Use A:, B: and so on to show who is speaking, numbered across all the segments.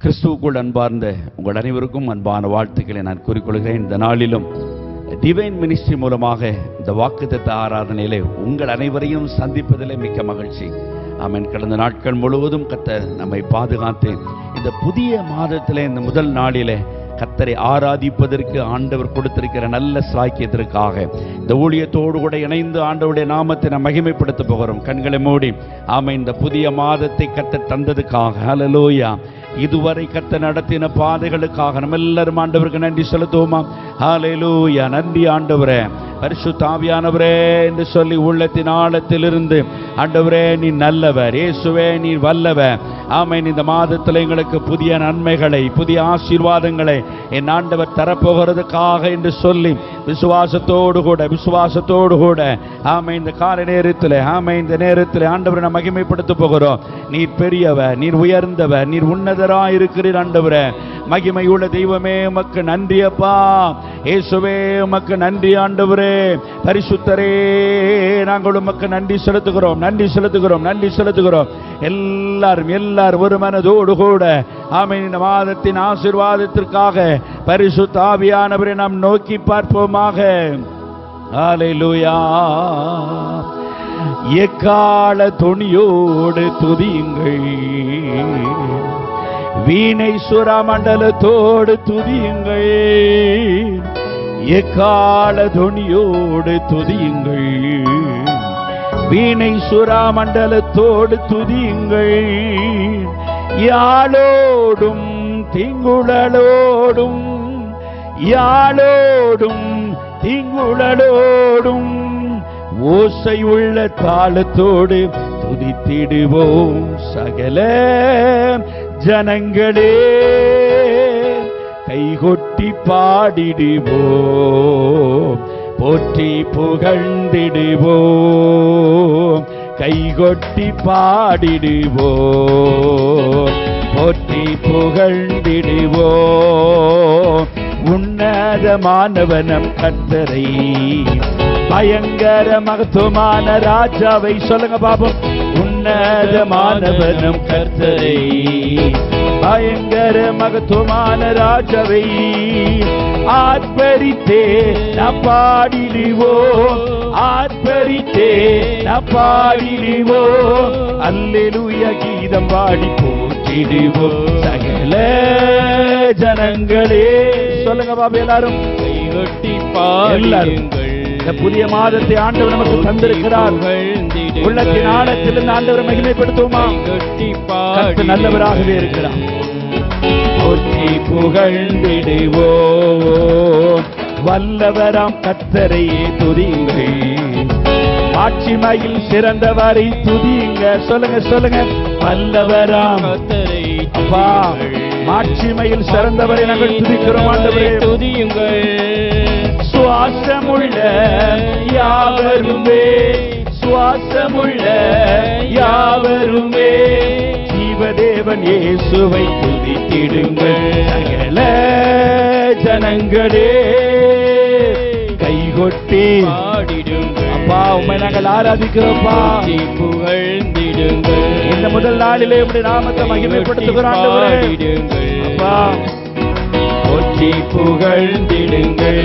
A: கிறிஸ்துவுக்குள் அன்பார்ந்த உங்கள் அனைவருக்கும் அன்பான வாழ்த்துக்களை நான் கூறிக்கொள்கிறேன் இந்த நாளிலும் டிவைன் மினிஸ்ட்ரி மூலமாக இந்த வாக்குத்தத்த ஆராதனையிலே உங்கள் அனைவரையும் சந்திப்பதிலே மிக்க மகிழ்ச்சி ஆமென் கடந்த நாட்கள் முழுவதும் கர்த்தர் நம்மை பாதுகாத்து இந்த புதிய மாதத்திலே இந்த முதல் நாளிலே கர்த்தரை ஆராதிப்பதற்கு ஆண்டவர் கொடுத்திருக்கிற நல்ல சாக்கியத்திற்காக இந்த ஊழியத்தோடு கூட இணைந்து ஆண்டவருடைய நாமத்தை நாம் மகிமைப்படுத்த போகிறோம் கண்களை மூடி ஆமை இந்த புதிய மாதத்தை கர்த்தர் தந்ததுக்காக ஹalleluya இதுவரை கர்த்தர் நடத்தின பாதைகளுக்காக நம்ம எல்லாரும் ஆண்டவருக்கு நன்றி செலுத்துவோமா ஹalleluya நன்றி ஆண்டவரே பரிசுத்த ஆவியானவரே என்று சொல்லி உள்ளத்தின் ஆழத்திலிருந்து ஆண்டவரே நீ நல்லவர் இயேசுவே நீ வல்லவர் ஆமென் இந்த மாதத்தில் எங்களுக்கு புதிய நன்மைகளை புதிய ஆசீர்வாதங்களை என் ஆண்டவர் தரப்போகிறதுக்காக என்று சொல்லி விசுவாசத்தோடு கூட விசுவாசத்தோடு கூட ஆமை இந்த கால நேரத்தில் ஆமை இந்த நேரத்தில் ஆண்டவரை நாம் மகிமைப்படுத்த போகிறோம் நீர் பெரியவர் நீர் உயர்ந்தவர் நீர் உன்னதராய் இருக்கிறீர் ஆண்டவரே மகிமையுள்ள தெய்வமே உமக்கு நன்றி அப்பா இயேசுவே உமக்கு நன்றி ஆண்டவரே பரிசுத்தரே நாங்கள் உமக்கு நன்றி செலுத்துகிறோம் நன்றி செலுத்துகிறோம் நன்றி செலுத்துகிறோம் எல்லாரும் எல்லாரும் ஒரு மனதோடு கூட ஆமை இந்த மாதத்தின் ஆசீர்வாதத்திற்காக பரிசுத்த ஆவியானவரை நாம் நோக்கி பார்ப்போமாக ஹalleluya எக்கால துணியோடு துதியுங்கள் வீணை சுரமண்டலத்தோடு துதியுங்கள் எக்கால துணியோடு துதியுங்கள் வீணை சுராமண்டலத்தோடு துதியுங்கள் யாழோடும் திங்குழலோடும் யாழோடும் திங்குழலோடும் ஓசை உள்ள தாளத்தோடு துதித்திடுவோம் சகல ஜனங்களே கைகொட்டி பாடிடுவோம் போற்றி புகழ்ந்திடுவோம் கைகொட்டி பாடிடுவோம் போற்றி புகழ்ந்திடுவோம் உன்னதமானவனம் கத்தரை பயங்கர மகத்துவமான ராஜாவை சொல்லுங்க பாபம் உன்னதமானவனம் கர்த்தரை பயங்கர மகத்துவமான ராஜாவை ஆர்ப்பரித்தே நான் பாடிடுவோம் ஆர்ப்பரித்தே நான் பாடிடுவோம் அல்லேலூயா கீதம் பாடி போற்றிடுவோம் சகல ஜனங்களே சொல்லுங்க பாபு எல்லாரும்
B: கைகொட்டி
A: எல்லாரும்.
B: பாடுங்கள்
A: இந்த புதிய மாதத்தை ஆண்டவர் நமக்கு தந்திருக்கிறார் உள்ளத்தின் ஆழத்திலிருந்து ஆண்டவரை மகிமைப்படுத்துவோமா
B: கைகொட்டி
A: கர்த்தர் நல்லவராகவே இருக்கிறார் போற்றி புகழ்ந்திடுவோம் வல்லவராம் கத்தரையே துதியுங்கள் ஆட்சிமையில் சிறந்தவரை துதியுங்க சொல்லுங்க சொல்லுங்க வல்லவராம்
B: கத்தரை
A: அப்பா மாட்சிமையில் சிறந்தவரை நாங்கள் துதிக்கிறோம் ஆண்டவரே
B: துதியுங்கள்
A: சுவாசமுள்ள யாவருமே சுவாசமுள்ள யாவருமே ஜீவதேவன் இயேசுவை துதித்திடுங்கள் சகல ஜனங்களே கைகொட்டி
B: பாடிடுங்கள்
A: அப்பா உண்மை நாங்கள் ஆராதிக்கிறோம்ப்பா
B: போற்றி புகழ்ந்திடுங்கள்
A: இந்த முதல் நாளிலே உடைய நாமத்தை மகிமைப்படுத்துகிறோம் ஆண்டவரே
B: பாடிடுங்கள்
A: அப்பா போற்றி புகழ்ந்திடுங்கள்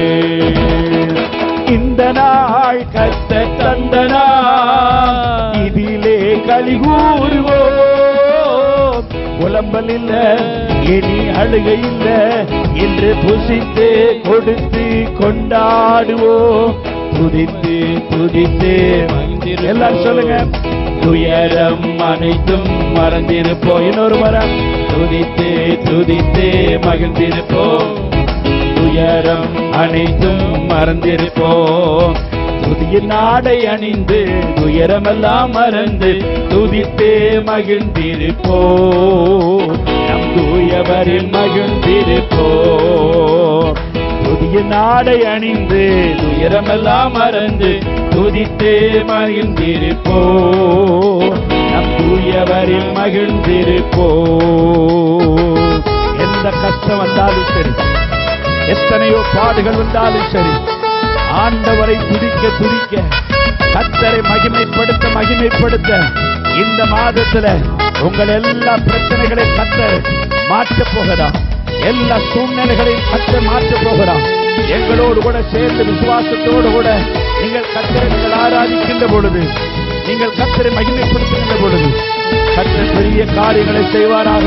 A: இந்த நாள் கத்த தந்தனா இதிலே களி கூறுவோம் புலம்பல் இல்ல இனி அழுகை இல்ல என்று புசித்து கொடுத்து கொண்டாடுவோம் துதித்து துதித்து எல்லாரும் சொல்லுங்க துயரம் அனைத்தும் மறந்திருப்போம் இன்னொரு மரம் துதித்து துதித்து மகிழ்ந்திருப்போம் துயரம் அனைத்தும் மறந்திருப்போம் புதிய நாடை அணிந்து துயரமெல்லாம் மறந்து துதித்தே மகிழ்ந்திருப்போம் நம் தூயவரில் மகிழ்ந்திருப்போம் புதிய நாடை அணிந்து துயரமெல்லாம் மறந்து துதித்தே மகிழ்ந்திருப்போம் நம் தூயவரில் மகிழ்ந்திருப்போம் எந்த கஷ்டம் வந்தாலும் சரி எத்தனையோ பாடுகள் வந்தாலும் சரி ஆண்டவரை துதிக்க துதிக்க கத்தரை மகிமைப்படுத்த மகிமைப்படுத்த இந்த மாதத்துல உங்கள் எல்லா பிரச்சனைகளை கத்தர் மாற்றப் போகிறார் எல்லா சூழ்நிலைகளையும் கத்தர் மாற்றப் போகிறார் எங்களோடு கூட சேர்ந்து விசுவாசத்தோடு கூட நீங்கள் கத்தரை நீங்கள் ஆராதிக்கின்ற பொழுது நீங்கள் கத்தரை மகிமைப்படுத்துகின்ற பொழுது கத்தர் பெரிய காரியங்களை செய்வாராக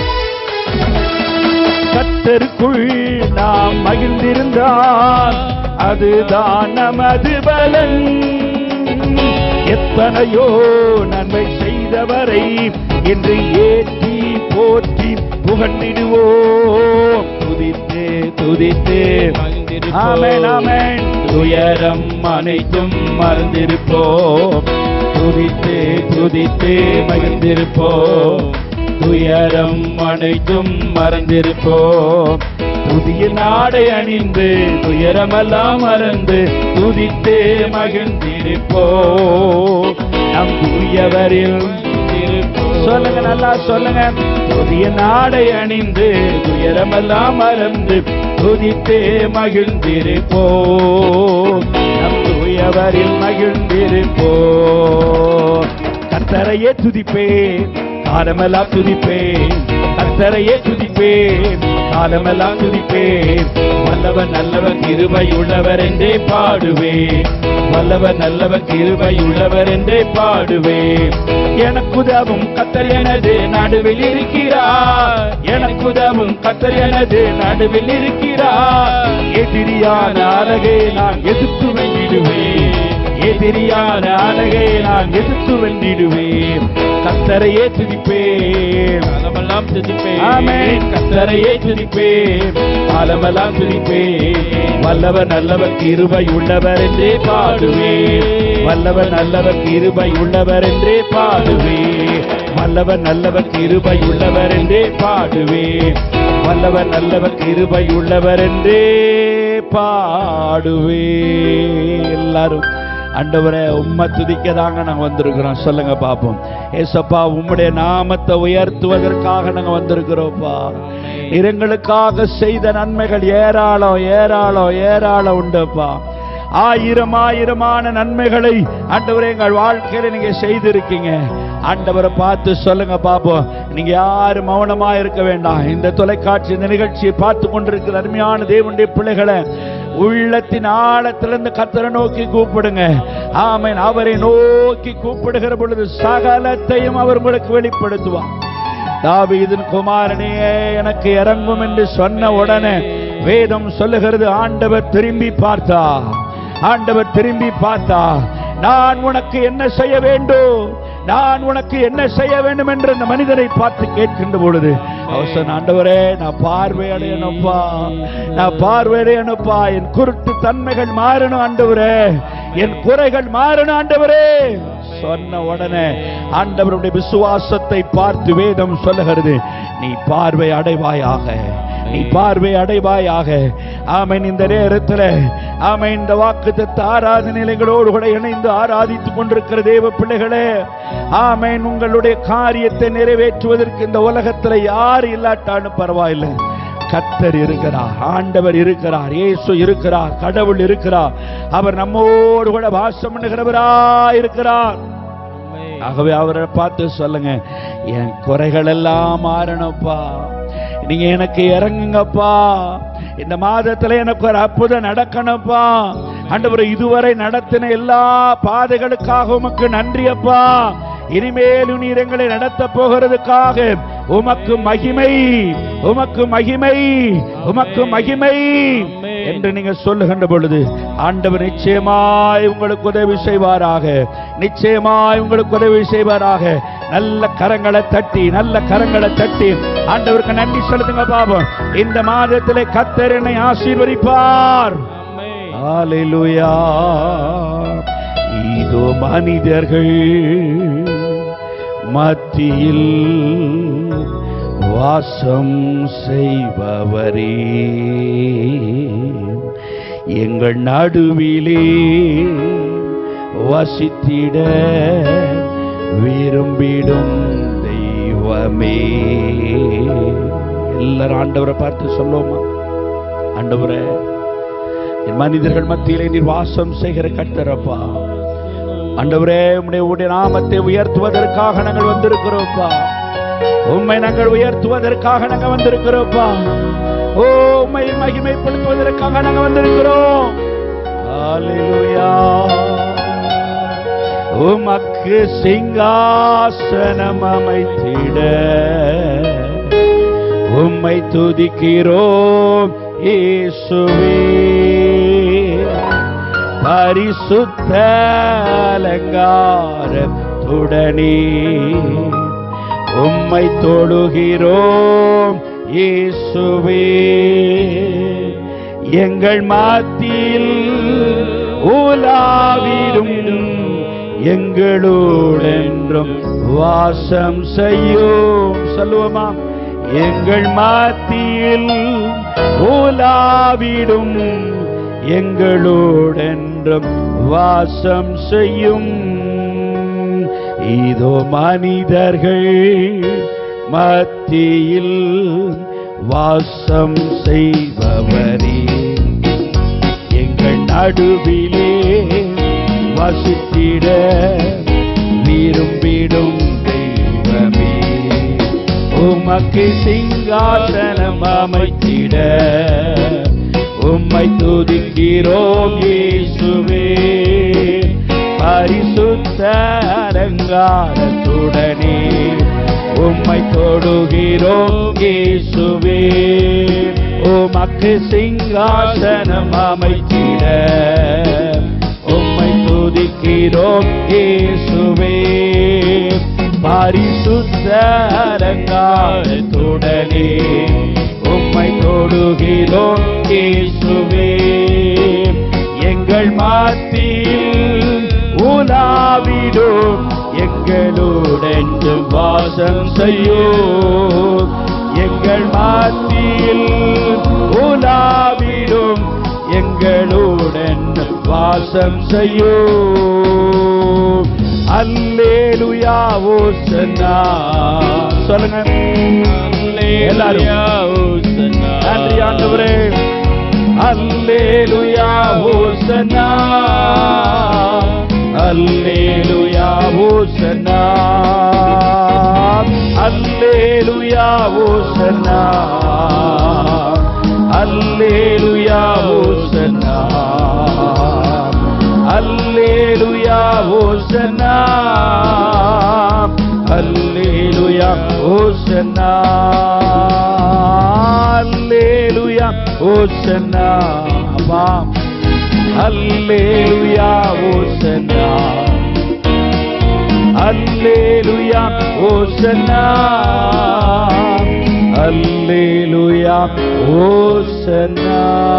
A: கத்தருக்குள் நாம் மகிழ்ந்திருந்தால் அதுதான் நமது பலன் எத்தனையோ நன்மை செய்தவரை என்று ஏற்றி போற்றி புகழ்ந்திடுவோம் துதித்து துதித்து ஆமென் ஆமென் துயரம் அனைத்தும் மறந்திருப்போம் துதித்து துதித்து மகிழ்ந்திருப்போம் துயரம் அனைத்தும் மறந்திருப்போம் புதிய நாடை அணிந்து துயரமெல்லாம் மறந்து துதித்து மகிழ்ந்திருப்போம் நம் தூயவரில் சொல்லுங்க நல்லா சொல்லுங்க புதிய நாடை அணிந்து துயரமெல்லாம் மறந்து துதித்து மகிழ்ந்திருப்போம் நம் தூயவரில் மகிழ்ந்திருப்போம் கத்தரையே துதிப்பேன் காலமெல்லாம் துதிப்பேன் கத்தரையே துதிப்பேன் காலமெல்லாம் துதிப்பேன் வல்லவர் நல்லவர் கிருபை உள்ளவர் என்றே பாடுவேன் வல்லவர் நல்லவர் கிருபை உள்ளவர் என்றே பாடுவேன் எனக்குதவும் கத்தர் எனது நடுவில் இருக்கிறார் எனக்குதவும் கத்தர் எனது நடுவில் இருக்கிறார் எதிரியான அழகை நான் எதிர்த்து வென்றிடுவேன் எதிரியான அழகை நான் எதிர்த்து வென்றிடுவேன் கத்தரையே துதிப்பேன்
B: காலமெல்லாம் துதிப்பேன்
A: ஆமென் கத்தரையே துதிப்பேன் காலமெல்லாம் துதிப்பேன் வல்லவர் நல்லவர் கிருபை உள்ளவர் என்றே பாடுவேன் வல்லவர் நல்லவர் கிருபை உள்ளவர் என்றே பாடுவேன் வல்லவர் நல்லவர் கிருபை உள்ளவர் என்றே பாடுவேன் வல்லவர் நல்லவர் கிருபை உள்ளவர் என்றே பாடுவேன் எல்லாரும் ஆண்டவரே உம்மை துதிக்க தாங்க நாங்க வந்திருக்கிறோம் சொல்லுங்க பாப்போம் ஏசப்பா உம்முடைய நாமத்தை உயர்த்துவதற்காக நாங்க வந்திருக்கிறோம்ப்பா நீர் எங்களுக்காக செய்த நன்மைகள் ஏராளம் ஏராளம் ஏராளம் உண்டுப்பா ஆயிரம் ஆயிரமான நன்மைகளை ஆண்டவரே எங்கள் வாழ்க்கையில நீங்க செய்திருக்கீங்க ஆண்டவரை பார்த்து சொல்லுங்க பாப்போம் நீங்க யாரும் மௌனமா இருக்க வேண்டாம் இந்த தொலைக்காட்சி இந்த நிகழ்ச்சியை பார்த்து கொண்டிருக்கிற அருமையான தேவனுடைய பிள்ளைகளை உள்ளத்தின் ஆழத்திலிருந்து கத்தரை நோக்கி கூப்பிடுங்க ஆமென் அவரை நோக்கி கூப்பிடுகிற பொழுது சகலத்தையும் அவர் உங்களுக்கு வெளிப்படுத்துவார் தாவீதின் குமாரனே எனக்கு இறங்கும் என்று சொன்ன உடனே வேதம் சொல்லுகிறது ஆண்டவர் திரும்பி பார்த்தா ஆண்டவர் திரும்பி பார்த்தா நான் உனக்கு என்ன செய்ய வேண்டும் நான் உனக்கு என்ன செய்ய வேண்டும் என்று அந்த மனிதரை பார்த்து கேட்கின்ற பொழுது அவர் சொன்ன ஆண்டவரே நான் பார்வையடையணுப்பா நான் பார்வையடையணுப்பா என் குருட்டு தன்மைகள் மாறணும் ஆண்டவரே என் குறைகள் மாறணும் ஆண்டவரே சொன்ன உடனே ஆண்டவருடைய விசுவாசத்தை பார்த்து வேதம் சொல்லுகிறது நீ பார்வை அடைவாயாக நீ பார்வை அடைவாயாக ஆமென் இந்த நேரத்தில் ஆமென் இந்த வாக்குத்தத்த ஆராதனைகளோடு கூட இணைந்து ஆராதித்துக் கொண்டிருக்கிற தேவ பிள்ளைகளே ஆமென் உங்களுடைய காரியத்தை நிறைவேற்றுவதற்கு இந்த உலகத்துல யார் இல்லாட்டாலும் பரவாயில்லை கத்தர் இருக்கிறார் ஆண்டவர் இருக்கிறார் இயேசு இருக்கிறார் கடவுள் இருக்கிறார் அவர் நம்மோடு கூட வாசம் பண்ணுகிறவரா இருக்கிறார் ஆகவே அவரை பார்த்து சொல்லுங்க என் குறைகள் எல்லாம் மாறணும்ப்பா நீங்க எனக்கு இறங்குங்கப்பா இந்த மாதத்துல எனக்கு ஒரு அற்புதம் நடக்கணும்ப்பா ஆண்டவர் இதுவரை நடத்தின எல்லா பாதைகளுக்காக உமக்கு நன்றி அப்பா இனிமேலும் நீர் எங்களை நடத்த போகிறதுக்காக உமக்கு மகிமை உமக்கு மகிமை உமக்கு மகிமை என்று நீங்க சொல்லுகின்ற பொழுது ஆண்டவர் நிச்சயமாய் உங்களுக்கு உதவி செய்வாராக நிச்சயமாய் உங்களுக்கு உதவி செய்வாராக நல்ல கரங்களை தட்டி நல்ல கரங்களை தட்டி ஆண்டவருக்கு நன்றி செலுத்துங்க பாபம் இந்த மாதத்திலே கத்தர் என்னை ஆசீர்வதிப்பார் ஹalleluya இதோ மனிதர்கள் மத்தியில் வாசம் செய்பவரே எங்கள் நடுவிலே வசித்திட விரும்பிடும் தெய்வமே எல்லாரும் ஆண்டவரை பார்த்து சொல்லுவோமா ஆண்டவரே என் மனிதர்கள் மத்தியிலே நீர் வாசம் செய்கிற கட்டரப்பா ஆண்டவரே உம்முடைய உடைய நாமத்தை உயர்த்துவதற்காக நாங்கள் வந்திருக்கிறோம்ப்பா உம்மை நாங்கள் உயர்த்துவதற்காக நாங்க வந்திருக்கிறோம்ப்பா ஓ உம்மை மகிமைப்படுத்துவதற்காக நாங்க வந்திருக்கிறோம் ஹalleluya உமக்கு சிங்காசனம் அமைத்திட உம்மை துதிக்கிறோம் இயேசுவே பரிசுத்த அலங்காரத்துடனே உம்மை தொழுகிறோம் இயேசுவே எங்கள் மாத்தியில் உலாவிடும் எங்களோடென்றும் வாசம் செய்யும் சொல்லுவோமா எங்கள் மாத்தியில் உலாவிடும் எங்களோடென்றும் வாசம் செய்யும் இதோ மனிதர்கள் மத்தியில் வாசம் செய்பவரே எங்கள் நடுவிலே வசித்திட விரும்பிடும் தெய்வமே உமக்கு சிங்காசனம் அமைத்திட உம்மை துதிக்கிறோம் இயேசுவே பரிசுத்த அலங்காரத்துடனே உம்மை தொடுகிறோம் இயேசுவே உமக்கு சிங்காசனம் அமைத்திட உம்மை துதிக்கிறோம் இயேசுவே பரிசுத்த அலங்காரத்துடனே உம்மை தொடுகிறோம் இயேசுவே எங்கள் மாத்தியில் உலாவிடும் எங்களுடன் வாசம் செய்யும் எங்கள் மாத்தியில் உலாவிடும் எங்களுடன் வாசம் செய்யும் அல்லேலுயா ஓசன்னா சொல்லுங்க எல்லாரும் நன்றி ஆண்டவரே அல்லேலுயா ஓசன்னா அல்லேலுயா ஓசன்னா அல்லேலுயா ஓசன்னா அல்லேலுயா ஓசன்னா அல்லேலுயா ஓசன்னா அல்லேலுயா ஓசன்னா அல்லேலுயா ஓசன்னா அப்பா அல்லேலுயா ஓசன்னா அல்லேலுயா ஓசன்னா அல்லேலுயா ஓசன்னா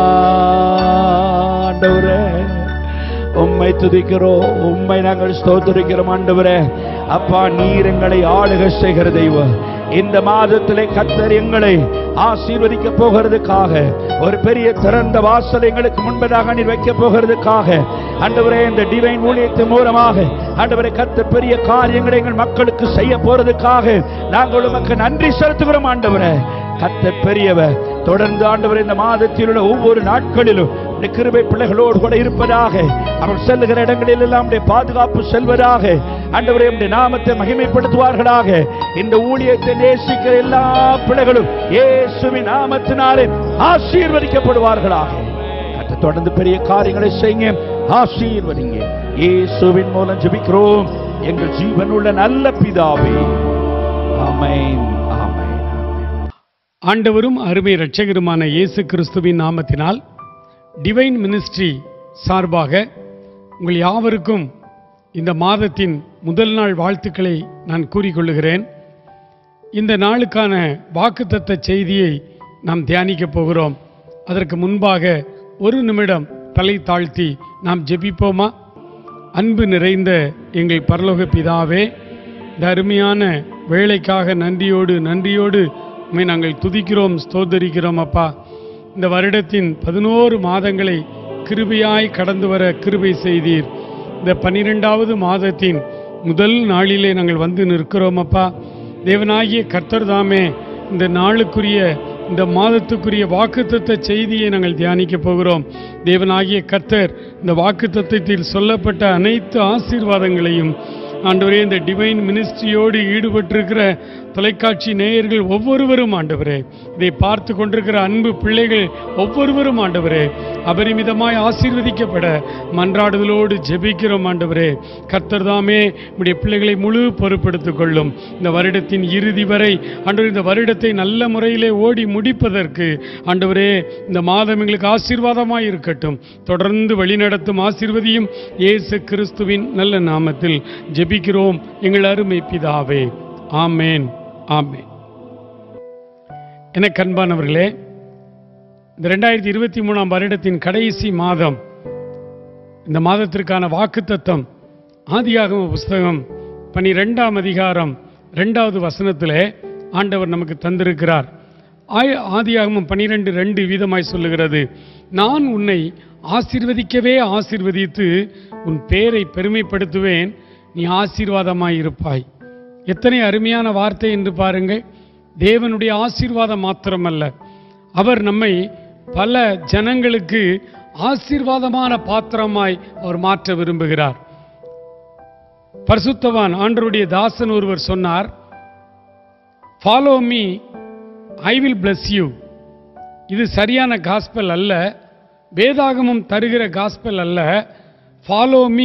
A: ஆண்டவரே உம்மை துதிக்கிறோம் உம்மை நாங்கள் ஸ்தோத்திரிக்கிறோம் ஆண்டவரே அப்பா நீர் எங்களை ஆளுக செய்கிற தெய்வம் இந்த மாதத்திலே கத்தர் எங்களை ஆசீர்வதிக்க போகிறதுக்காக ஒரு பெரிய திறந்த வாசல் எங்களுக்கு முன்பதாக நீர் வைக்க போகிறதுக்காக ஆண்டவரே இந்த டிவைன் ஊழியத்தின் மூலமாக ஆண்டவரே கத்தர் பெரிய காரியங்களை எங்கள் மக்களுக்கு செய்ய போறதுக்காக நாங்கள் உமக்கு நன்றி செலுத்துகிறோம் ஆண்டவரே கத்தர் பெரியவர் தொடர்ந்து ஆண்டவர் இந்த மாதத்தில் உள்ள ஒவ்வொரு நாட்களிலும் இந்த கிருபை பிள்ளைகளோடு கூட இருப்பதாக அவர் செல்லுகிற இடங்களில் எல்லாம் உம்முடைய பாதுகாப்பு செல்வதாக ஆண்டவரே உம்முடைய நாமத்தை மகிமைப்படுத்துவார்களாக இந்த ஊழியத்தை நேசிக்கிற எல்லா பிள்ளைகளும் இயேசுவின் நாமத்தினாலே ஆசீர்வதிக்கப்படுவார்களாக கர்த்தர் தொடர்ந்து பெரிய காரியங்களை செய்யுங்க ஆசீர்வதிங்க இயேசுவின் மூலம் ஜெபிக்கிறோம் எங்கள் ஜீவனுள்ள நல்ல பிதாவே ஆமென் ஆமென்
C: ஆண்டவரும் அருமை இரட்சகருமான இயேசு கிறிஸ்துவின் நாமத்தினால் டிவைன் மினிஸ்ட்ரி சார்பாக உங்கள் யாவருக்கும் இந்த மாதத்தின் முதல் நாள் வாழ்த்துக்களை நான் கூறிக்கொள்ளுகிறேன் இந்த நாளுக்கான வாக்குத்தத்த செய்தியை நாம் தியானிக்கப் போகிறோம் அதற்கு முன்பாக ஒரு நிமிடம் தலை தாழ்த்தி நாம் ஜெபிப்போமா அன்பு நிறைந்த எங்கள் பரலோக பிதாவே இந்த அருமையான வேலைக்காக நன்றியோடு நன்றியோடு உம்மை நாங்கள் துதிக்கிறோம் ஸ்தோத்தரிக்கிறோம் அப்பா இந்த வருடத்தின் பதினோரு மாதங்களை கிருபையாய் கடந்து வர கிருபை செய்தீர் இந்த பன்னிரெண்டாவது மாதத்தின் முதல் நாளிலே நாங்கள் வந்து நிற்கிறோம் அப்பா தேவனாகிய கர்த்தர் தாமே இந்த நாளுக்குரிய இந்த மாதத்துக்குரிய வாக்குத்தத்த செய்தியை நாங்கள் தியானிக்க போகிறோம் தேவனாகிய கர்த்தர் இந்த வாக்குத்தத்தத்தில் சொல்லப்பட்ட அனைத்து ஆசீர்வாதங்களையும் ஆண்டவரே இந்த டிவைன் மினிஸ்ட்ரியோடு ஈடுபட்டிருக்கிற தொலைக்காட்சி நேயர்கள் ஒவ்வொருவரும் ஆண்டவரே இதை பார்த்து கொண்டிருக்கிற அன்பு பிள்ளைகள் ஒவ்வொருவரும் ஆண்டவரே அபரிமிதமாய் ஆசீர்வதிக்கப்பட மன்றாடுதலோடு ஜெபிக்கிறோம் ஆண்டவரே கர்த்தர் தாமே உடைய பிள்ளைகளை முழு பொறுப்பெடுத்துக் கொள்ளும் இந்த வருடத்தின் இறுதி வரை ஆண்டவர் இந்த வருடத்தை நல்ல முறையிலே ஓடி முடிப்பதற்கு ஆண்டவரே இந்த மாதம் எங்களுக்கு ஆசீர்வாதமாய் இருக்கட்டும் தொடர்ந்து வழிநடத்தும் ஆசீர்வதியும் இயேசு கிறிஸ்துவின் நல்ல நாமத்தில் ஜெபிக்கிறோம் எங்கள் அருமை பிதாவே ஆமேன் ஆமேன் எனக்கு அன்பானவர்களே இந்த ரெண்டாயிரத்தி இருபத்தி மூணாம் வருடத்தின் கடைசி மாதம் இந்த மாதத்திற்கான வாக்குத்தத்தம் ஆதியாகம புஸ்தகம் பனிரெண்டாம் அதிகாரம் ரெண்டாவது வசனத்திலே ஆண்டவர் நமக்கு தந்திருக்கிறார் ஆய ஆதியாகமம் பனிரெண்டு ரெண்டு வீதமாய் சொல்லுகிறது நான் உன்னை ஆசீர்வதிக்கவே ஆசீர்வதித்து உன் பேரை பெருமைப்படுத்துவேன் நீ ஆசீர்வாதமாய் இருப்பாய் எத்தனை அருமையான வார்த்தை என்று பாருங்கள் தேவனுடைய ஆசீர்வாதம் மாத்திரமல்ல அவர் நம்மை பல ஜனங்களுக்கு ஆசீர்வாதமான பாத்திரமாய் அவர் மாற்ற விரும்புகிறார் பரிசுத்தவான் ஆண்டருடைய தாசன் ஒருவர் சொன்னார் follow me I will bless you இது சரியான காஸ்பல் அல்ல வேதாகமம் தருகிற காஸ்பல் அல்ல follow me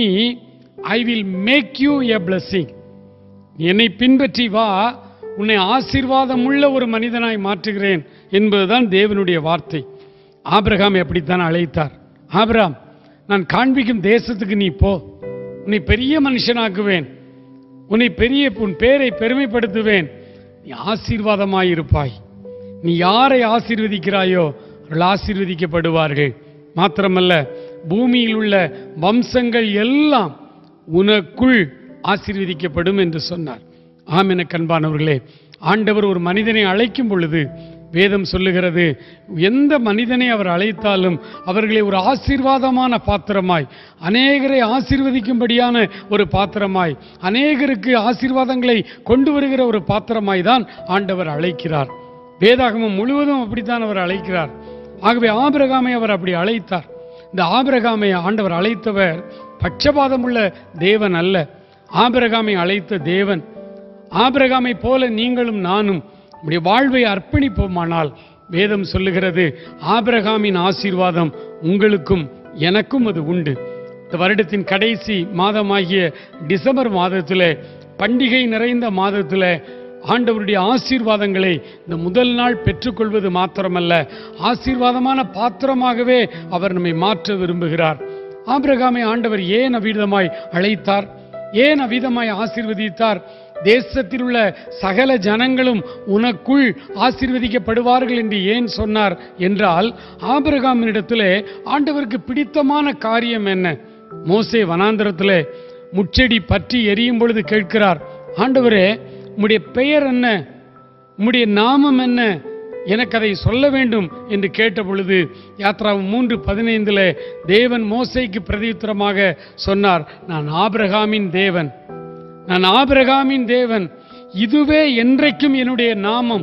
C: I will make you a blessing நீ என்னை பின்பற்றி வா உன்னை ஆசீர்வாதமுள்ள ஒரு மனிதனாய் மாற்றுகிறேன் என்பதுதான் தேவனுடைய வார்த்தை ஆபிரகாம் எப்படித்தான் அழைத்தார் ஆபிரகாம் நான் காண்பிக்கும் தேசத்துக்கு நீ போ உன்னை பெரிய மனுஷனாக்குவேன் உன்னை பெரிய உன் பேரை பெருமைப்படுத்துவேன் நீ ஆசீர்வாதமாயிருப்பாய் நீ யாரை ஆசீர்வதிக்கிறாயோ அவர்கள் ஆசீர்வதிக்கப்படுவார்கள் மாத்திரமல்ல பூமியில் உள்ள வம்சங்கள் எல்லாம் உனக்குள் ஆசீர்வதிக்கப்படும் என்று சொன்னார் ஆம் என கண்பானவர்களே ஆண்டவர் ஒரு மனிதனை அழைக்கும் பொழுது வேதம் சொல்லுகிறது எந்த மனிதனை அவர் அழைத்தாலும் அவர்களை ஒரு ஆசீர்வாதமான பாத்திரமாய் அநேகரை ஆசீர்வதிக்கும்படியான ஒரு பாத்திரமாய் அநேகருக்கு ஆசீர்வாதங்களை கொண்டு வருகிற ஒரு பாத்திரமாய் தான் ஆண்டவர் அழைக்கிறார் வேதாகமம் முழுவதும் அப்படித்தான் அவர் அழைக்கிறார் ஆகவே ஆபிரகாமை அவர் அப்படி அழைத்தார் இந்த ஆபிரகாமை ஆண்டவர் அழைத்தவர் பட்சபாதம் உள்ள தேவன் அல்ல ஆபிரகாமை அழைத்த தேவன் ஆபிரகாமை போல நீங்களும் நானும் நம்முடைய வாழ்வை அர்ப்பணிப்போமானால் வேதம் சொல்லுகிறது ஆபிரகாமின் ஆசீர்வாதம் உங்களுக்கும் எனக்கும் அது உண்டு இந்த வருடத்தின் கடைசி மாதமாகிய டிசம்பர் மாதத்திலே பண்டிகை நிறைந்த மாதத்திலே ஆண்டவருடைய ஆசீர்வாதங்களை இந்த முதல் நாள் பெற்றுக்கொள்வது மாத்திரமல்ல ஆசீர்வாதமான பாத்திரமாகவே அவர் நம்மை மாற்ற விரும்புகிறார் ஆபிரகாமை ஆண்டவர் ஏன் அவ்விதமாய் அழைத்தார் ஏன் அவ்விதமாய் ஆசீர்வதித்தார் தேசத்தில் உள்ள சகல ஜனங்களும் உனக்குள் ஆசீர்வதிக்கப்படுவார்கள் என்று ஏன் சொன்னார் என்றால் ஆபிரகாமினிடத்திலே ஆண்டவருக்கு பிடித்தமான காரியம் என்ன மோசே வனாந்திரத்திலே முச்செடி பற்றி எரியும் பொழுது கேட்கிறார் ஆண்டவரே உம்முடைய பெயர் என்ன உம்முடைய நாமம் என்ன எனக்கு அதை சொல்ல வேண்டும் என்று கேட்ட பொழுது யாத்ராவும் மூன்று பதினைந்தில் தேவன் மோசைக்கு பிரதியுத்தரமாக சொன்னார் நான் ஆபிரகாமின் தேவன் நான் ஆபிரகாமின் தேவன் இதுவே என்றைக்கும் என்னுடைய நாமம்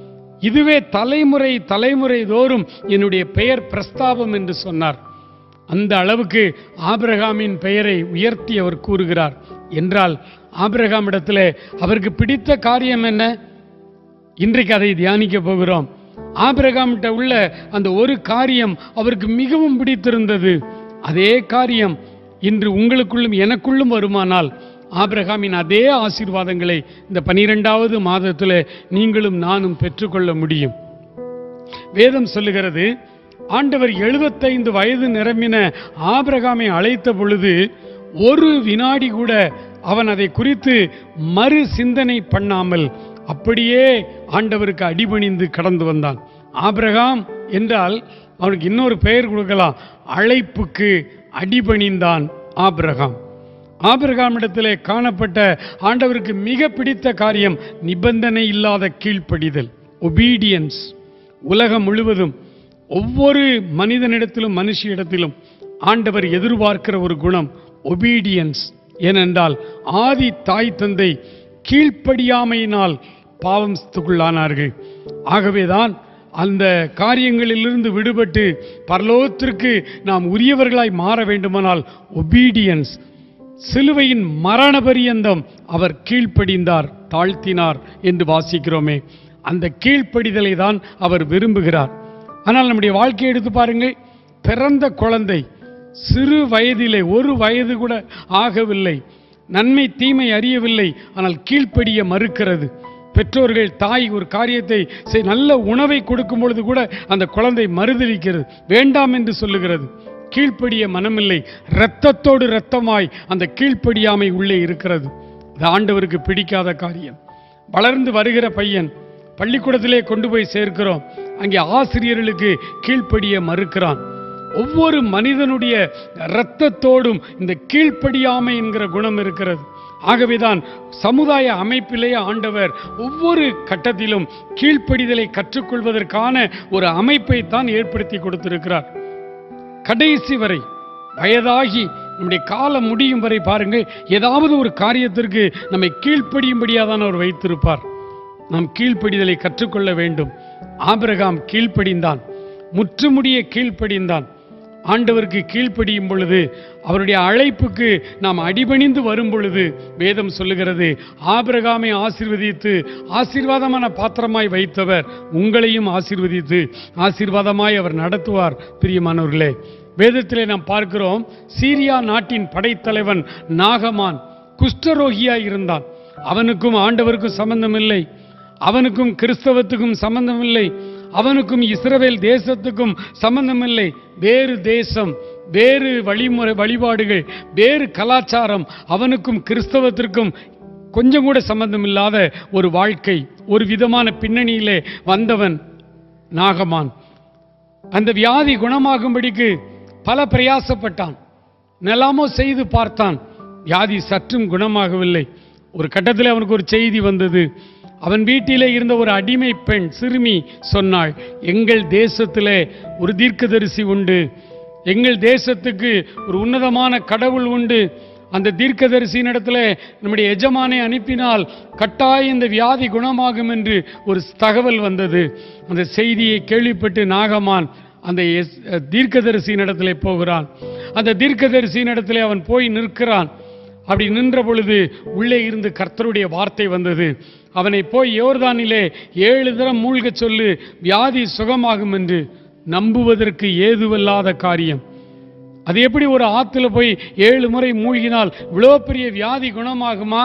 C: இதுவே தலைமுறை தலைமுறை தோறும் என்னுடைய பெயர் பிரஸ்தாபம் என்று சொன்னார் அந்த அளவுக்கு ஆபிரகாமின் பெயரை உயர்த்தி அவர் கூறுகிறார் என்றால் ஆபிரகாமிடத்திலே அவருக்கு பிடித்த காரியம் என்ன இன்றைக்கு அதை தியானிக்க போகிறோம் ஆபிரகாம்கிட்ட உள்ள அந்த ஒரு காரியம் அவருக்கு மிகவும் பிடித்திருந்தது அதே காரியம் இன்று உங்களுக்குள்ளும் எனக்குள்ளும் வருமானால் ஆபிரகாமின் அதே ஆசீர்வாதங்களை இந்த பனிரெண்டாவது மாதத்தில் நீங்களும் நானும் பெற்றுக்கொள்ள முடியும் வேதம் சொல்லுகிறது ஆண்டவர் எழுபத்தைந்து வயது நிரம்பின ஆபிரகாமை அழைத்த பொழுது ஒரு வினாடி கூட அவன் அதை குறித்து மறு சிந்தனை பண்ணாமல் அப்படியே ஆண்டவருக்கு அடிபணிந்து கடந்து வந்தான் ஆபிரகாம் என்றால் அவனுக்கு இன்னொரு பெயர் கொடுக்கலாம் அழைப்புக்கு அடிபணிந்தான் ஆபிரகாம் ஆபிரகாமிடத்திலே காணப்பட்ட ஆண்டவருக்கு மிக பிடித்த காரியம் நிபந்தனை இல்லாத கீழ்ப்படிதல் ஒபீடியன்ஸ் உலகம் முழுவதும் ஒவ்வொரு மனிதனிடத்திலும் மனுஷியிடத்திலும் ஆண்டவர் எதிர்பார்க்கிற ஒரு குணம் ஒபீடியன்ஸ் ஏனென்றால் ஆதி தாய் தந்தை கீழ்ப்படியாமையினால் பாவத்துக்குள்ளானார்கள் ஆகவேதான் அந்த காரியங்களிலிருந்து விடுபட்டு பரலோகத்திற்கு நாம் உரியவர்களாய் மாற வேண்டுமானால் ஒபீடியன்ஸ் சிலுவையின் மரண பரியந்தம் அவர் கீழ்ப்படிந்தார் தாழ்த்தினார் என்று வாசிக்கிறோமே அந்த கீழ்ப்படிதலை தான் அவர் விரும்புகிறார் ஆனால் நம்முடைய வாழ்க்கையை எடுத்து பாருங்கள் பிறந்த குழந்தை சிறு வயதிலே ஒரு வயது கூட ஆகவில்லை நன்மை தீமை அறியவில்லை ஆனால் கீழ்ப்படிய மறுக்கிறது பெற்றோர்கள் தாய் ஒரு காரியத்தை செய் நல்ல உணவை கொடுக்கும் பொழுது கூட அந்த குழந்தை மறுதலிக்கிறது வேண்டாம் என்று சொல்லுகிறது கீழ்ப்படிய மனமில்லை இரத்தத்தோடு இரத்தமாய் அந்த கீழ்ப்படியாமை உள்ளே இருக்கிறது அது ஆண்டவருக்கு பிடிக்காத காரியம் வளர்ந்து வருகிற பையன் பள்ளிக்கூடத்திலே கொண்டு போய் சேர்க்கிறோம் அங்கே ஆசிரியர்களுக்கு கீழ்ப்படிய மறுக்கிறான் ஒவ்வொரு மனிதனுடைய இரத்தத்தோடும் இந்த கீழ்ப்படியாமை என்கிற குணம் இருக்கிறது ஆகவேதான் சமுதாய அமைப்பிலேயே ஆண்டவர் ஒவ்வொரு கட்டத்திலும் கீழ்ப்படிதலை கற்றுக்கொள்வதற்கான ஒரு அமைப்பை தான் ஏற்படுத்தி கொடுத்திருக்கிறார் கடைசி வரை வயதாகி நம்முடைய காலம் முடியும் வரை பாருங்கள் ஏதாவது ஒரு காரியத்திற்கு நம்மை கீழ்ப்படியும்படியாக தான் அவர் வைத்திருப்பார் நாம் கீழ்ப்படிதலை கற்றுக்கொள்ள வேண்டும் ஆபிரகாம் கீழ்ப்படிந்தான் முற்றுமுடிய கீழ்ப்படிந்தான் ஆண்டவருக்கு கீழ்ப்படியும் பொழுது அவருடைய அழைப்புக்கு நாம் அடிபணிந்து வரும் பொழுது வேதம் சொல்லுகிறது ஆபிரகாமை ஆசீர்வதித்து ஆசீர்வாதமான பாத்திரமாய் வைத்தவர் உங்களையும் ஆசீர்வதித்து ஆசீர்வாதமாய் அவர் நடத்துவார் பிரியமானவர்களே வேதத்திலே நாம் பார்க்கிறோம் சீரியா நாட்டின் படைத்தலைவன் நாகமான் குஷ்டரோகியாய் இருந்தான் அவனுக்கும் ஆண்டவருக்கும் சம்பந்தம் இல்லை அவனுக்கும் கிறிஸ்தவத்துக்கும் சம்பந்தம் இல்லை அவனுக்கும் இஸ்ரவேல் தேசத்துக்கும் சம்பந்தம் இல்லை வேறு தேசம் வேறு வழிமுறை வழிபாடுகள் வேறு கலாச்சாரம் அவனுக்கும் கிறிஸ்தவத்திற்கும் கொஞ்சம் கூட சம்பந்தம் இல்லாத ஒரு வாழ்க்கை ஒரு விதமான பின்னணியிலே வந்தவன் நாகமான் அந்த வியாதி குணமாகும்படிக்கு பல பிரயாசப்பட்டான் நெலாமோ செய்து பார்த்தான் வியாதி சற்றும் குணமாகவில்லை ஒரு கட்டத்தில் அவனுக்கு ஒரு செய்தி வந்தது அவன் வீட்டிலே இருந்த ஒரு அடிமை பெண் சிறுமி சொன்னாள் எங்கள் தேசத்திலே ஒரு தீர்க்கதரிசி உண்டு எங்கள் தேசத்துக்கு ஒரு உன்னதமான கடவுள் உண்டு அந்த தீர்க்கதரிசியின் இடத்துல நம்முடைய எஜமானை அனுப்பினால் கட்டாயம் இந்த வியாதி குணமாகும் என்று ஒரு தகவல் வந்தது அந்த செய்தியை கேள்விப்பட்டு நாகமான் அந்த எஸ்- தீர்க்கதரிசியின் இடத்துல போகிறான் அந்த தீர்க்கதரிசியின் இடத்துல அவன் போய் நிற்கிறான் அப்படி நின்ற பொழுது உள்ளே இருந்து கர்த்தருடைய வார்த்தை வந்தது அவனை போய் யோர்தானிலே ஏழு தரம் மூழ்கச் சொல்லு வியாதி சுகமாகும் என்று நம்புவதற்கு ஏதுவல்லாத காரியம் அது எப்படி ஒரு ஆத்துல போய் ஏழு முறை மூழ்கினால் இவ்வளோ பெரிய வியாதி குணமாகுமா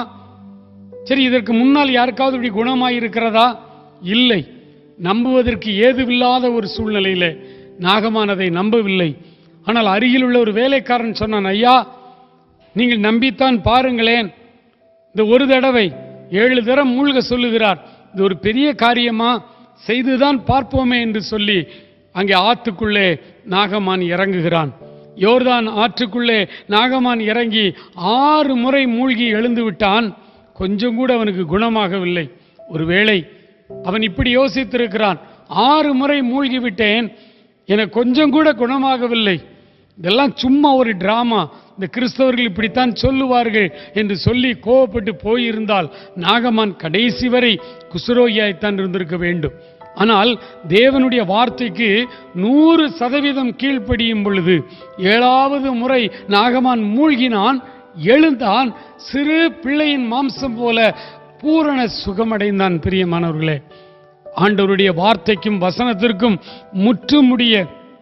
C: சரி இதற்கு முன்னால் யாருக்காவது இப்படி குணமாயிருக்கிறதா இல்லை நம்புவதற்கு ஏதுவில்லாத ஒரு சூழ்நிலையிலே நாகமான் அதை நம்பவில்லை ஆனால் அருகில் உள்ள ஒரு வேலைக்காரன் சொன்னான் ஐயா நீங்கள் நம்பித்தான் பாருங்களேன் இந்த ஒரு தடவை ஏழு தரம் மூழ்க சொல்லுகிறார் இது ஒரு பெரிய காரியமா செய்துதான் பார்ப்போமே என்று சொல்லி அங்கே ஆத்துக்குள்ளே நாகமான் இறங்குகிறான் யோர்தான் ஆற்றுக்குள்ளே நாகமான் இறங்கி ஆறு முறை மூழ்கி எழுந்து விட்டான் கொஞ்சம் கூட அவனுக்கு குணமாகவில்லை ஒருவேளை அவன் இப்படி யோசித்திருக்கிறான் ஆறு முறை மூழ்கி விட்டேன் எனக்கு கொஞ்சம் கூட குணமாகவில்லை இதெல்லாம் சும்மா ஒரு டிராமா இந்த கிறிஸ்தவர்கள் இப்படித்தான் சொல்லுவார்கள் என்று சொல்லி கோவப்பட்டு போயிருந்தால் நாகமான் கடைசி வரை குசுரோகியாய்த்தான் இருந்திருக்க வேண்டும் ஆனால் தேவனுடைய வார்த்தைக்கு நூறு சதவீதம் கீழ்ப்படியும் பொழுது ஏழாவது முறை நாகமான் மூழ்கினான் எழுந்தான் சிறு பிள்ளையின் மாம்சம் போல பூரண சுகமடைந்தான் பிரியமானவர்களே ஆண்டவருடைய வார்த்தைக்கும் வசனத்திற்கும் முற்றுமுடிய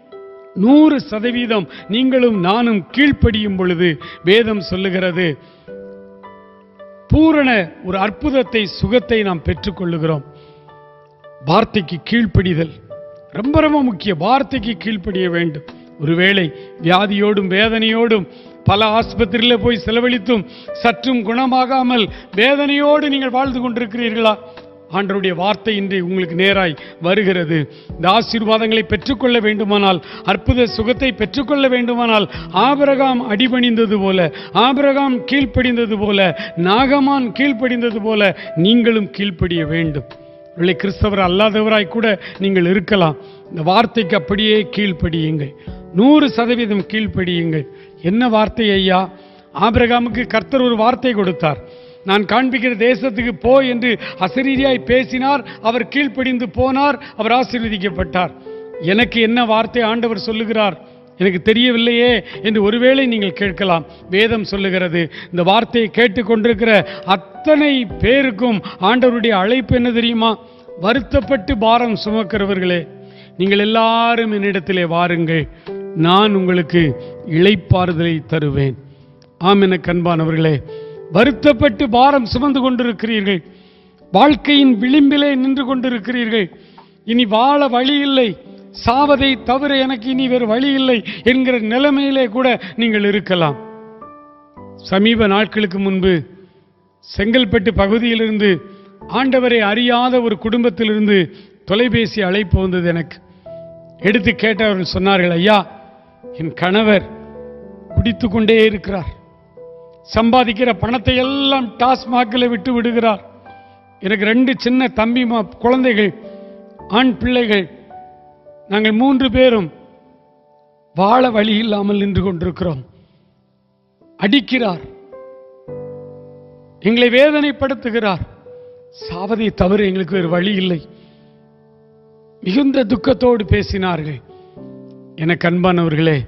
C: நூறு சதவீதம் நீங்களும் நானும் கீழ்ப்படியும் பொழுது வேதம் சொல்லுகிறது பூரண ஒரு அற்புதத்தை சுகத்தை நாம் பெற்றுக்கொள்ளுகிறோம் வார்த்தைக்கு கீழ்ப்படிதல் ரொம்ப ரொம்ப முக்கிய வார்த்தைக்கு கீழ்ப்படிய வேண்டும் ஒருவேளை வியாதியோடும் வேதனையோடும் பல ஆஸ்பத்திரியில் போய் செலவழித்தும் சற்றும் குணமாகாமல் வேதனையோடு நீங்கள் வாழ்ந்து கொண்டிருக்கிறீர்களா ஆண்டருடைய வார்த்தை இன்று உங்களுக்கு நேராய் வருகிறது இந்த ஆசீர்வாதங்களை பெற்றுக்கொள்ள வேண்டுமானால் அற்புத சுகத்தை பெற்றுக்கொள்ள வேண்டுமானால் ஆபிரகாம் அடிபணிந்தது போல ஆபிரகாம் கீழ்ப்படிந்தது போல நாகமான் கீழ்ப்படிந்தது போல நீங்களும் கீழ்ப்படிய வேண்டும் இல்லை கிறிஸ்தவர் அல்லாதவராய் கூட நீங்கள் இருக்கலாம் இந்த வார்த்தைக்கு அப்படியே கீழ்ப்படியுங்கள் நூறு சதவீதம் கீழ்ப்படியுங்கள் என்ன வார்த்தை ஐயா ஆபிரகாமுக்கு கர்த்தர் ஒரு வார்த்தை கொடுத்தார் நான் காண்பிக்கிற தேசத்துக்கு போ என்று அசரீரியாய் பேசினார் அவர் கீழ்ப்படிந்து போனார் அவர் ஆசீர்வதிக்கப்பட்டார் எனக்கு என்ன வார்த்தை ஆண்டவர் சொல்லுகிறார் எனக்கு தெரியவில்லையே என்று ஒருவேளை நீங்கள் கேட்கலாம் வேதம் சொல்லுகிறது இந்த வார்த்தையை கேட்டுக்கொண்டிருக்கிற அத்தனை பேருக்கும் ஆண்டவருடைய அழைப்பு என்ன தெரியுமா வருத்தப்பட்டு பாரம் சுமக்கிறவர்களே நீங்கள் எல்லாரும் என்னிடத்திலே வாருங்கள் நான் உங்களுக்கு இளைப்பாறுதலை தருவேன் ஆம் என கண்பானவர்களே வருத்தப்பட்டு பாரம் சுமந்து கொண்டிருக்கிறீர்கள் வாழ்க்கையின் விளிம்பிலே நின்று கொண்டிருக்கிறீர்கள் இனி வாழ வழி இல்லை சாவதை தவிர எனக்கு இனி வேறு வழி இல்லை என்கிற நிலைமையிலே கூட நீங்கள் இருக்கலாம் சமீப நாட்களுக்கு முன்பு செங்கல்பட்டு பகுதியிலிருந்து ஆண்டவரை அறியாத ஒரு குடும்பத்திலிருந்து தொலைபேசி அழைப்பு வந்தது எனக்கு எடுத்து கேட்டவர்கள் சொன்னார்கள் ஐயா என் கணவர் குடித்து கொண்டே இருக்கிறார் சம்பாதிக்கிற பணத்தை எல்லாம் டாஸ்மாகில் விட்டு விடுகிறார் எனக்கு ரெண்டு சின்ன தம்பி மா- குழந்தைகள் ஆண் பிள்ளைகள் நாங்கள் மூன்று பேரும் வாழ வழி இல்லாமல் நின்று கொண்டிருக்கிறோம் அடிக்கிறார் எங்களை வேதனைப்படுத்துகிறார் சாவதை தவிர எங்களுக்கு வேறு வழி இல்லை மிகுந்த துக்கத்தோடு பேசினார்கள் எனக்கு அன்பானவர்களே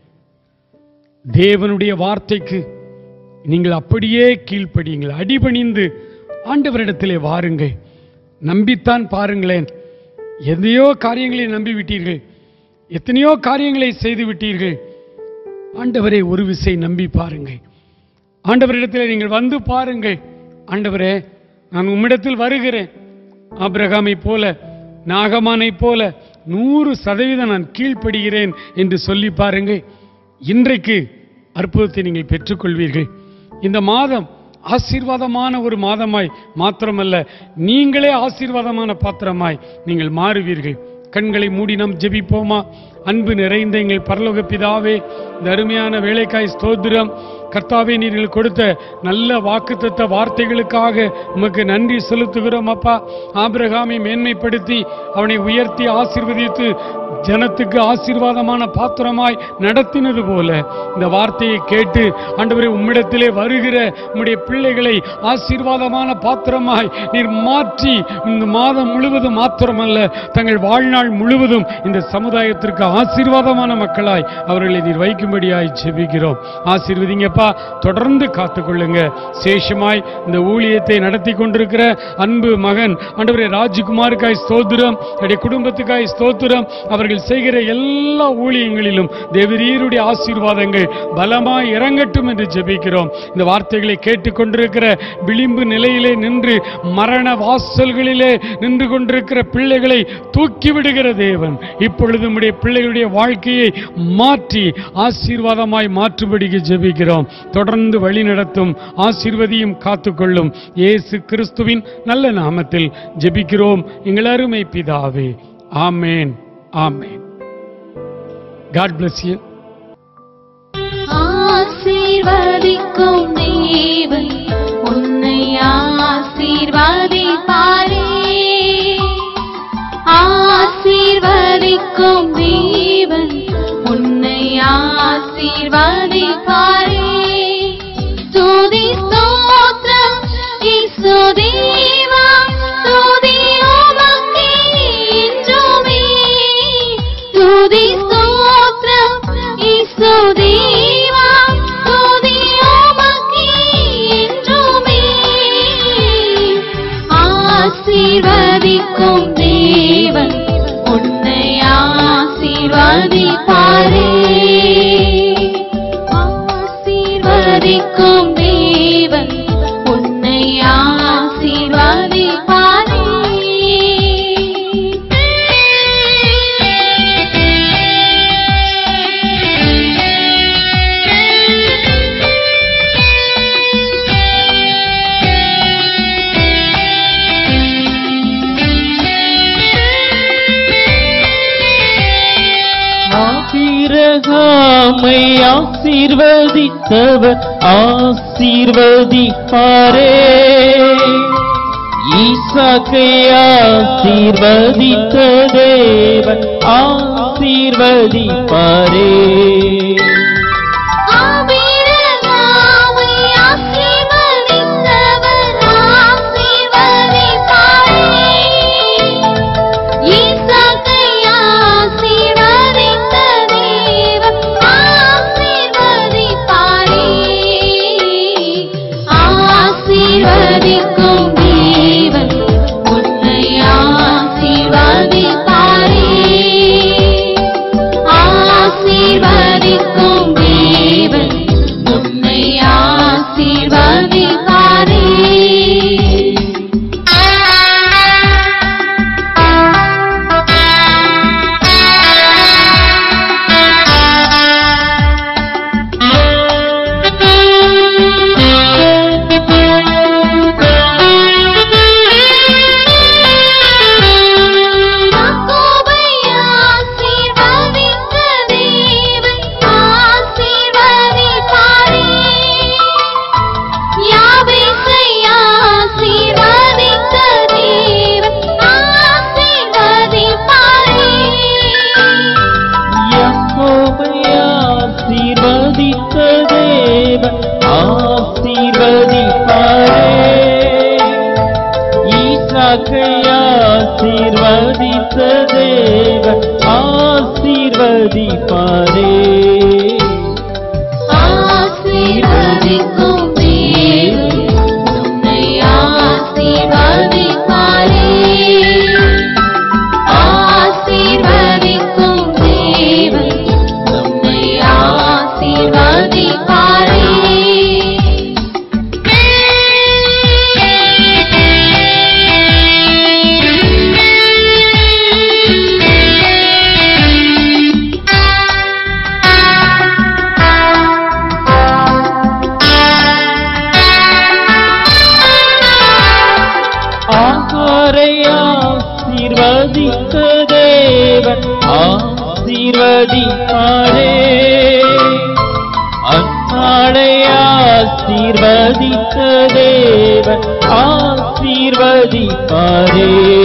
C: தேவனுடைய வார்த்தைக்கு நீங்கள் அப்படியே கீழ்ப்படியுங்கள் அடிபணிந்து ஆண்டவரிடத்திலே வாருங்கள் நம்பித்தான் பாருங்களேன் எதையோ காரியங்களை நம்பி விட்டீர்கள் எத்தனையோ காரியங்களை செய்து விட்டீர்கள் ஆண்டவரை ஒரு விசை நம்பி பாருங்கள் ஆண்டவரிடத்தில் நீங்கள் வந்து பாருங்கள் ஆண்டவரே நான் உம்மிடத்தில் வருகிறேன் ஆபிரகாமை போல நாகமானை போல நூறு சதவீதம் நான் கீழ்ப்படுகிறேன் என்று சொல்லி பாருங்கள் இன்றைக்கு அற்புதத்தை நீங்கள் பெற்றுக்கொள்வீர்கள் இந்த மாதம் ஆசீர்வாதமான ஒரு மாதமாய் மாத்திரமல்ல நீங்களே ஆசீர்வாதமான பாத்திரமாய் நீங்கள் மாறுவீர்கள் கண்களை மூடி நாம் ஜெபிப்போமா அன்பு நிறைந்த எங்கள் பரலோக பிதாவே இந்த அருமையான வேலைக்காய் ஸ்தோத்திரம் கர்த்தாவே நீர்கள் கொடுத்த நல்ல வாக்குத்தத்த வார்த்தைகளுக்காக உமக்கு நன்றி செலுத்துகிறோம் அப்பா ஆபிரகாமை மேன்மைப்படுத்தி அவனை உயர்த்தி ஆசீர்வதித்து ஜனத்துக்கு ஆசீர்வாதமான பாத்திரமாய் நடத்தினது போல இந்த வார்த்தையை கேட்டு ஆண்டவரே உம்மிடத்திலே வருகிற உம்முடைய பிள்ளைகளை ஆசீர்வாதமான பாத்திரமாய் நீர் மாற்றி இந்த மாதம் முழுவதும் மாத்திரமல்ல தங்கள் வாழ்நாள் முழுவதும் இந்த சமுதாயத்திற்கு ஆசீர்வாதமான மக்களாய் அவர்களை நீர் வைக்கும்படியாய் ஜெபிக்கிறோம் ஆசீர்வதிங்கப்பா தொடர்ந்து காத்துக்கொள்ளுங்க சேஷமாய் இந்த ஊழியத்தை நடத்தி கொண்டிருக்கிற அன்பு மகன் ஆண்டவரே ராஜ்குமாருக்காய் ஸ்தோத்திரம் என்னுடைய குடும்பத்துக்காய் ஸ்தோத்திரம் அவர்கள் செய்கிற எல்லா ஊழியங்களிலும் தேவரீருடைய ஆசீர்வாதங்கள் பலமாய் இறங்கட்டும் என்று ஜெபிக்கிறோம் இந்த வார்த்தைகளை கேட்டுக்கொண்டிருக்கிற விளிம்பு நிலையிலே நின்று மரண வாசல்களிலே நின்று கொண்டிருக்கிற பிள்ளைகளை தூக்கி விடுகிற தேவன் இப்பொழுது உம்முடைய பிள்ளைகளுடைய வாழ்க்கையை மாற்றி ஆசீர்வாதமாய் மாற்றுபடிக்கு ஜெபிக்கிறோம் தொடர்ந்து வழி நடத்தும் ஆசீர்வதியும் காத்துக்கொள்ளும் இயேசு கிறிஸ்துவின் நல்ல நாமத்தில் ஜெபிக்கிறோம் எங்கள் அருமை பிதாவே ஆமேன் ஆமேன் காட் bless you
D: ஆசீர்வதிக்கும் தேவன் உன்னை ஆசீர்வதிப்பாரே ஆசீர்வதிக்கும் தேவன் உன்னை ஆசீர்வதிப்பாரே ஸ்துதி ஸ்தோத்திரம் இயேசு தேவா ஸ்துதி உமக்கே என்றுமே ஸ்துதி ஸ்தோத்திரம் இயேசு தேவா ஸ்துதி உமக்கே என்றுமே ஆசீர்வதிக்கும் தேவன் உன்னை ஆசீர்வதிப்பாரே ஆசீர்வதிக்கும் தேவன் உன்னை ஆசீர்வதிப்பாரே
B: ஆபிரகாமை ஆசீர்வதித்தவர் ஆசீர்வதிப்பாரே ஈசாக்கை ஆசீர்வதித்த தேவன் ஆசீர்வதிப்பாரே
D: ஆபிரகாமை ஆசீர்வதித்தவர் ஆசீர்வதிப்பாரே ஈசாக்கை ஆசீர்வதித்த தேவன்
B: ஆசீர்வதிப்பாரே
D: ஆசீர்வதிக்கும் தேவன் உன்னை ஆசீர்வதிப்பாரே ஆசீர்வதிக்கும் தேவன் உன்னை ஆசீர்வதிப்பாரே
B: ஆகாரை ஆசீர்வதித்த தேவன் ஆசீர்வதிப்பாரே அன்னாளை ஆசீர்வதித்த தேவன் ஆசீர்வதிப்பாரே